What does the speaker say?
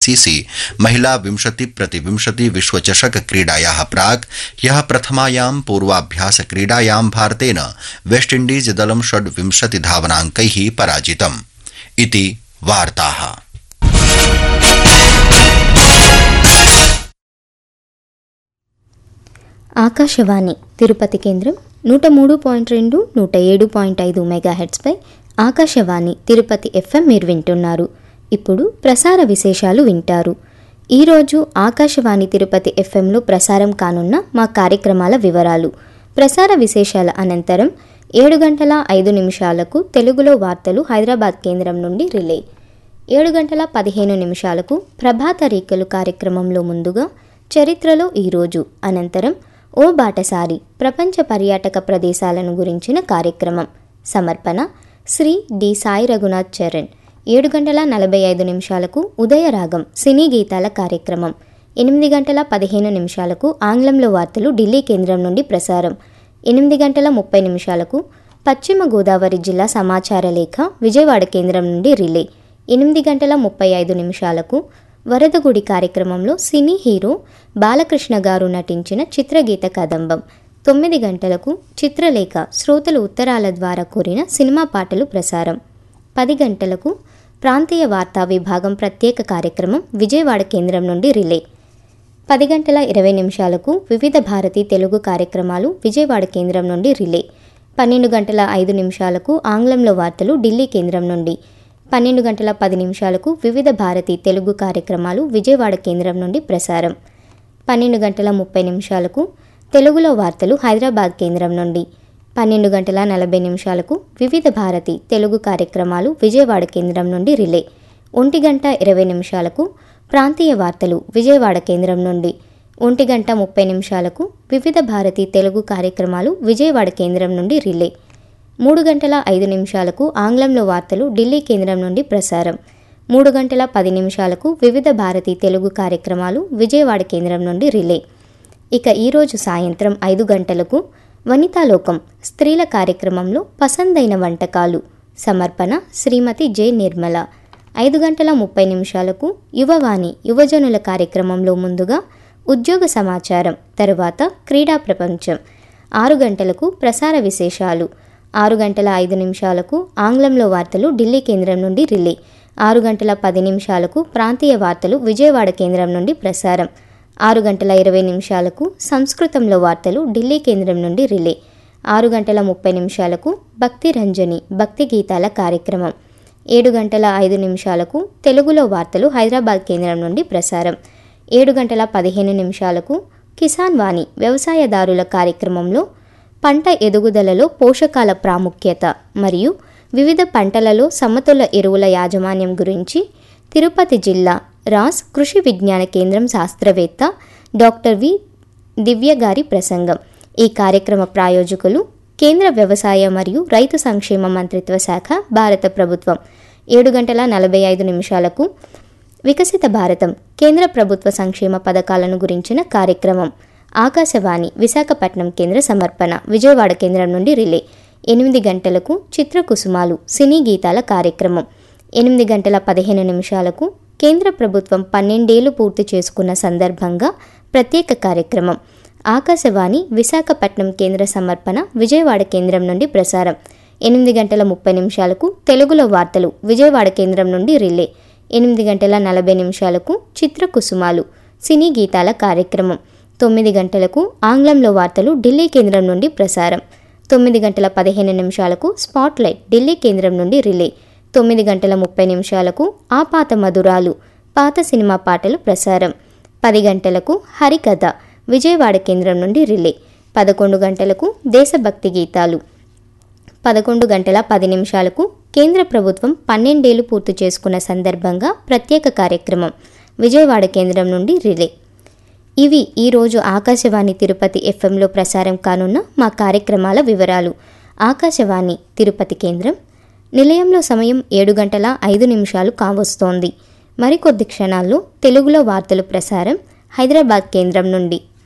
ICC महिला विंशति प्रति विंशति विश्वचषक क्रीडायाः प्राक् ह्यः प्रथमायां पूर्वाभ्यास क्रीडायां भारतेन वेस्टइण्डीज दलं षड्विंशति धावनाङ्कैः पराजितम् इति वार्ताः ఆకాశవాణి తిరుపతి కేంద్రం నూట మూడు పాయింట్ రెండు నూట ఏడు పాయింట్ ఐదు మెగాహెట్స్పై ఆకాశవాణి తిరుపతి ఎఫ్ఎం మీరు వింటున్నారు ఇప్పుడు ప్రసార విశేషాలు వింటారు ఈరోజు ఆకాశవాణి తిరుపతి ఎఫ్ఎంలో ప్రసారం కానున్న మా కార్యక్రమాల వివరాలు ప్రసార విశేషాల అనంతరం ఏడు గంటల ఐదు నిమిషాలకు తెలుగులో వార్తలు హైదరాబాద్ కేంద్రం నుండి రిలే ఏడు గంటల పదిహేను నిమిషాలకు ప్రభాత రీకలు కార్యక్రమంలో ముందుగా చరిత్రలో ఈరోజు అనంతరం ఓ బాటసారి ప్రపంచ పర్యాటక ప్రదేశాలను గురించిన కార్యక్రమం సమర్పణ శ్రీ డి సాయి రఘునాథ్ చరణ్ ఏడు గంటల నలభై ఐదు నిమిషాలకు ఉదయరాగం సినీ గీతాల కార్యక్రమం ఎనిమిది గంటల పదిహేను నిమిషాలకు ఆంగ్లంలో వార్తలు ఢిల్లీ కేంద్రం నుండి ప్రసారం ఎనిమిది గంటల ముప్పై నిమిషాలకు పశ్చిమ గోదావరి జిల్లా సమాచార లేఖ విజయవాడ కేంద్రం నుండి రిలే ఎనిమిది గంటల ముప్పై ఐదు నిమిషాలకు వరదగుడి కార్యక్రమంలో సినీ హీరో బాలకృష్ణ గారు నటించిన చిత్రగీత కదంబం తొమ్మిది గంటలకు చిత్రలేఖ శ్రోతలు ఉత్తరాల ద్వారా కోరిన సినిమా పాటలు ప్రసారం పది గంటలకు ప్రాంతీయ వార్తా విభాగం ప్రత్యేక కార్యక్రమం విజయవాడ కేంద్రం నుండి రిలే పది గంటల ఇరవై నిమిషాలకు వివిధ భారతి తెలుగు కార్యక్రమాలు విజయవాడ కేంద్రం నుండి రిలే పన్నెండు గంటల ఐదు నిమిషాలకు ఆంగ్లంలో వార్తలు ఢిల్లీ కేంద్రం నుండి పన్నెండు గంటల పది నిమిషాలకు వివిధ భారతి తెలుగు కార్యక్రమాలు విజయవాడ కేంద్రం నుండి ప్రసారం పన్నెండు గంటల ముప్పై నిమిషాలకు తెలుగులో వార్తలు హైదరాబాద్ కేంద్రం నుండి పన్నెండు గంటల నలభై నిమిషాలకు వివిధ భారతి తెలుగు కార్యక్రమాలు విజయవాడ కేంద్రం నుండి రిలే ఒంటి గంట ఇరవై నిమిషాలకు ప్రాంతీయ వార్తలు విజయవాడ కేంద్రం నుండి ఒంటి గంట ముప్పై నిమిషాలకు వివిధ భారతి తెలుగు కార్యక్రమాలు విజయవాడ కేంద్రం నుండి రిలే మూడు గంటల ఐదు నిమిషాలకు ఆంగ్లంలో వార్తలు ఢిల్లీ కేంద్రం నుండి ప్రసారం మూడు గంటల పది నిమిషాలకు వివిధ భారతి తెలుగు కార్యక్రమాలు విజయవాడ కేంద్రం నుండి రిలే ఇక ఈరోజు సాయంత్రం ఐదు గంటలకు వనితాలోకం స్త్రీల కార్యక్రమంలో పసందైన వంటకాలు సమర్పణ శ్రీమతి జె నిర్మల ఐదు గంటల ముప్పై నిమిషాలకు యువవాణి యువజనుల కార్యక్రమంలో ముందుగా ఉద్యోగ సమాచారం తరువాత క్రీడా ప్రపంచం ఆరు గంటలకు ప్రసార విశేషాలు ఆరు గంటల ఐదు నిమిషాలకు ఆంగ్లంలో వార్తలు ఢిల్లీ కేంద్రం నుండి రిలే ఆరు గంటల పది నిమిషాలకు ప్రాంతీయ వార్తలు విజయవాడ కేంద్రం నుండి ప్రసారం ఆరు గంటల ఇరవై నిమిషాలకు సంస్కృతంలో వార్తలు ఢిల్లీ కేంద్రం నుండి రిలే ఆరు గంటల ముప్పై నిమిషాలకు భక్తి రంజని భక్తి గీతాల కార్యక్రమం ఏడు గంటల ఐదు నిమిషాలకు తెలుగులో వార్తలు హైదరాబాద్ కేంద్రం నుండి ప్రసారం ఏడు గంటల పదిహేను నిమిషాలకు కిసాన్ వాణి వ్యవసాయదారుల కార్యక్రమంలో పంట ఎదుగుదలలో పోషకాల ప్రాముఖ్యత మరియు వివిధ పంటలలో సమతుల ఎరువుల యాజమాన్యం గురించి తిరుపతి జిల్లా రాస్ కృషి విజ్ఞాన కేంద్రం శాస్త్రవేత్త డాక్టర్ వి దివ్య గారి ప్రసంగం ఈ కార్యక్రమ ప్రాయోజకులు కేంద్ర వ్యవసాయ మరియు రైతు సంక్షేమ మంత్రిత్వ శాఖ భారత ప్రభుత్వం ఏడు గంటల నలభై ఐదు నిమిషాలకు వికసిత భారతం కేంద్ర ప్రభుత్వ సంక్షేమ పథకాలను గురించిన కార్యక్రమం ఆకాశవాణి విశాఖపట్నం కేంద్ర సమర్పణ విజయవాడ కేంద్రం నుండి రిలే ఎనిమిది గంటలకు చిత్రకుసుమాలు సినీ గీతాల కార్యక్రమం ఎనిమిది గంటల పదిహేను నిమిషాలకు కేంద్ర ప్రభుత్వం పన్నెండేళ్లు పూర్తి చేసుకున్న సందర్భంగా ప్రత్యేక కార్యక్రమం ఆకాశవాణి విశాఖపట్నం కేంద్ర సమర్పణ విజయవాడ కేంద్రం నుండి ప్రసారం ఎనిమిది గంటల ముప్పై నిమిషాలకు తెలుగులో వార్తలు విజయవాడ కేంద్రం నుండి రిలే ఎనిమిది గంటల నలభై నిమిషాలకు చిత్రకుసుమాలు సినీ గీతాల కార్యక్రమం తొమ్మిది గంటలకు ఆంగ్లంలో వార్తలు ఢిల్లీ కేంద్రం నుండి ప్రసారం తొమ్మిది గంటల పదిహేను నిమిషాలకు స్పాట్లైట్ ఢిల్లీ కేంద్రం నుండి రిలే తొమ్మిది గంటల ముప్పై నిమిషాలకు ఆ పాత మధురాలు పాత సినిమా పాటలు ప్రసారం పది గంటలకు హరికథ విజయవాడ కేంద్రం నుండి రిలే పదకొండు గంటలకు దేశభక్తి గీతాలు పదకొండు గంటల పది నిమిషాలకు కేంద్ర ప్రభుత్వం పన్నెండేళ్లు పూర్తి చేసుకున్న సందర్భంగా ప్రత్యేక కార్యక్రమం విజయవాడ కేంద్రం నుండి రిలే ఇవి ఈరోజు ఆకాశవాణి తిరుపతి ఎఫ్ఎంలో ప్రసారం కానున్న మా కార్యక్రమాల వివరాలు ఆకాశవాణి తిరుపతి కేంద్రం నిలయంలో సమయం ఏడు గంటల ఐదు నిమిషాలు కావస్తోంది మరికొద్ది క్షణాల్లో తెలుగులో వార్తలు ప్రసారం హైదరాబాద్ కేంద్రం నుండి